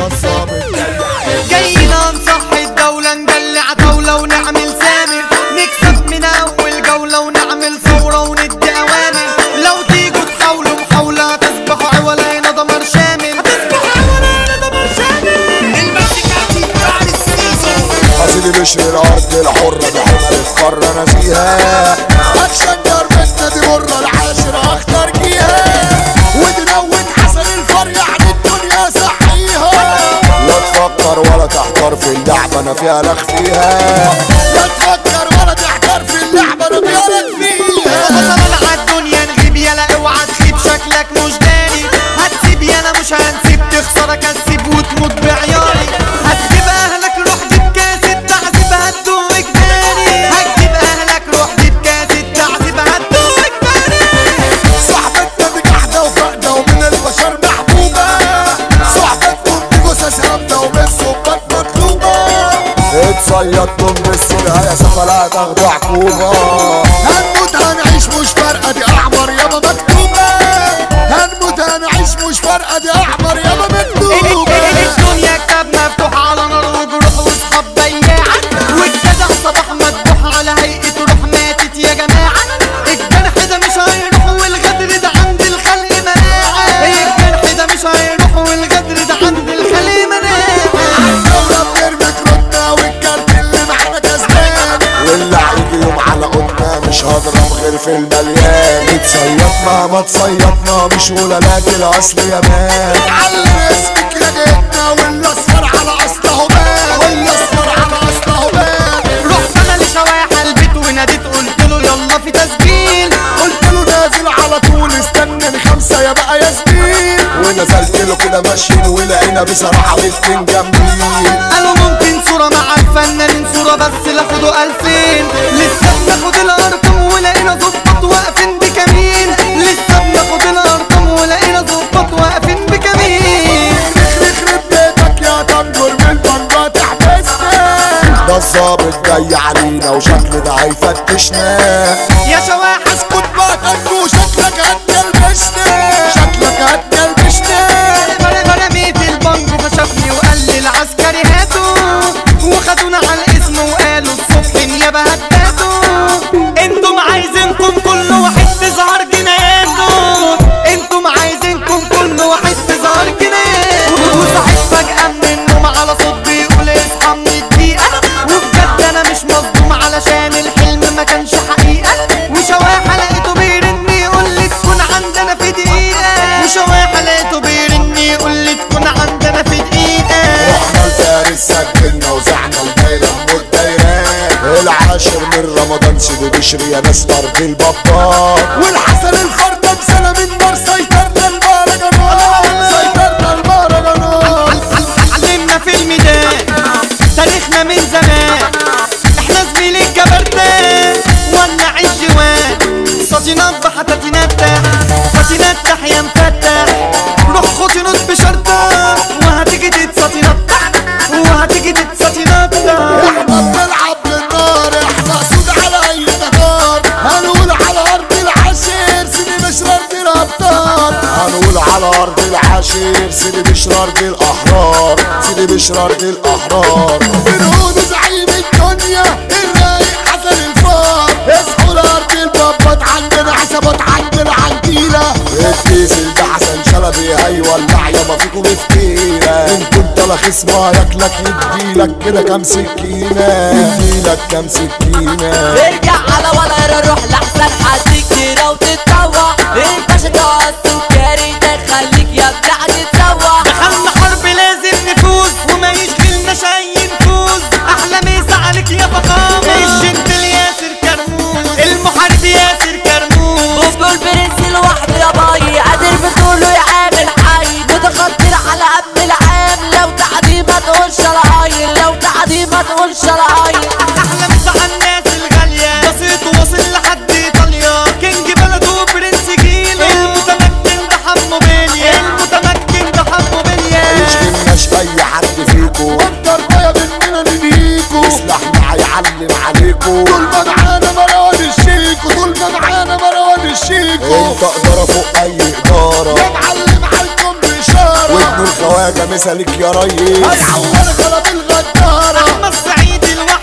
ده الظابط جايين نصحي الدولة نجلع طاولة ونعمل سامر نكسب من أول جولة ونعمل ثورة وندي أوامر لو تيجوا تحاولوا محاولة تصبحوا عوالة هنا دمر شامل هتصبحوا عوالة هنا دمر شامل المكسيكاني بتاع السيزون اصلي مش من الارض الحرة دي حمل القارة انا فيها هتشجر بنتنا دي مرة العاشر اختار جيها ودي نوت حسن الفر يعني الدنيا صحيها لا تفكر ولا تحتار في اللعبة انا فيها لك فيها لا تفكر ولا تحتار في اللعبة انا فيها لك فيها مثلا عالدنيا نغيب يلا اوعى تخيب شكلك مش داري هتسيب يلا مش هنسيب تخسر اكسب وتموت بعياري هتجيب اهلك روح جيب كاس التعذيب هتدوق جداري هتجيب اهلك روح جيب كاس التعذيب هتدوق جداري صاحبتنا دي قاعدة وفاقدة ومن البشر محبوبة صاحبتكم دي جثث هامدة ومن الصبات مطلوبة اتصيدتم بالسرعة يا سفلاء تاخدوا عقوبة هنموت هنعيش مش فارقة دي أحمر يابا مكتوبة هنموت هنعيش مش فارقة دي أحمر يابا مكتوبة الدنيا كتاب مفتوح على نار وجروح واصحاب بياعة والجدع صباح مذبوح على هيئة روح ماتت يا جماعة الجرح ده مش هيروح والغدر ده عند الخلق مناعة الجرح ده مش هيروح والغدر ده عند الخلق مناعة الدولة بترمي كروتنا والكارت اللي معانا كسبان واللي هيجي يوم على قدنا مش هضرب غير في المليان اتصيطنا ما تصيطنا مش ولا لاقي الاصل يا مان علم اسمك يا جدنا واللي اصفر على اصله بان واللي اصفر على اصله بان رحت انا لشواحة البيت وناديت قلت له يلا في تسجيل قلت له نازل على طول استنى الخمسة يا بقى يا زميل ونزلت له كده ماشيين ولقينا بصراحة الاتنين جامدين قالوا ممكن صورة مع الفنانين صورة بس لاخدوا ألفين لسه بناخد الأرقام ولقينا ظباط واقفين بكمين لسه بناخد الأرقام ولقينا ظباط واقفين بكمين يخرب بيتك يا طنجر من طنجة تحبسنا ده الظابط جاي علينا وشكل ده هيفتشنا يا شواحة اسكت بقى طنجو شكلك هتكلبشنا شكلك هتكلبشنا رميت البنجو فشافني وقال لي العسكري هاتوا وخدونا على الاسم وقالوا الصبح النيابة هتباتوا انتم عايزينكم كل واحد تظهر جناياته انتم عايزينكم كل واحد تظهر جناياته وصحيت فجأة من النوم على صوت بيقول اصحى من الدقيقة وبجد انا مش مصدوم علشان الحلم ما كانش حقيقة وشواحة لقيته بيرن يقول لي تكون عندنا في دقيقة وشواحة لقيته بيرن يقول لي تكون عندنا في دقيقة رحنا لفارس سجلنا وزعنا الدايرة ام الدايرات العاشر من رمضان سيدي بشري يا ناس طرد البطال والحسن الخردة بسنة من نار سيطرنا المهرجانات سيطرنا المهرجانات علمنا في الميدان تاريخنا من زمان احنا زميل الجبردان ولع الجوان صوتينات بحتاتينات فاتينات يا مفتح روح خدي نوت بشرطة وهتيجي تتسطينات وهتيجي تتسطينات احنا بنلعب بالنار احنا سود على اي نهار هنقول على ارض العشير سيدي بشرار دي الابطال هنقول على ارض العشير سيدي بشرار دي الاحرار سيدي بشرار دي الاحرار بنقول زعيم الدنيا الرايق حسن الفار اصحوا لارض البابات عندنا حسابات عندنا عنديلة الديزل ده حسن شلبي هيولع يابا فيكم بفتيلة ان كنت لا خصمها ياكلك يديلك كده كام سكينة يديلك كام سكينة ارجع على ولا روح لحسن حديك كتيرة وتتطوع انت شجاع السكري ده خليك يا بتاع تتسوع دخلنا حرب لازم نفوز وما يشغلناش اي نفوز احلى مسا عليك يا فخامه الجنتل ياسر كرموز المحارب ياسر كرموز وبقول برنس لوحده يا باي قادر بطوله يعامل حي متخطر على قبل العام لو تعدي ما تقولش العاير لو تعدي ما تقولش العاير احلى مسا على الناس الغاليه بسيط واصل لحد ايطاليا كينج بلده برنس جيله المتمكن ده حمو بيليا المتمكن ده حمو بيليا يشغلناش اي حد فيكو وانت رضايا مننا ننهيكو سلاحنا هيعلم عليكو طول ما معانا مروان الشيكو طول ما معانا مروان الشيكو انت اقدر فوق اي اداره يا معلم عليكم باشاره وابن الخواجه مثالك يا ريس هيعورك انا بالغدارة احمد سعيد الوحش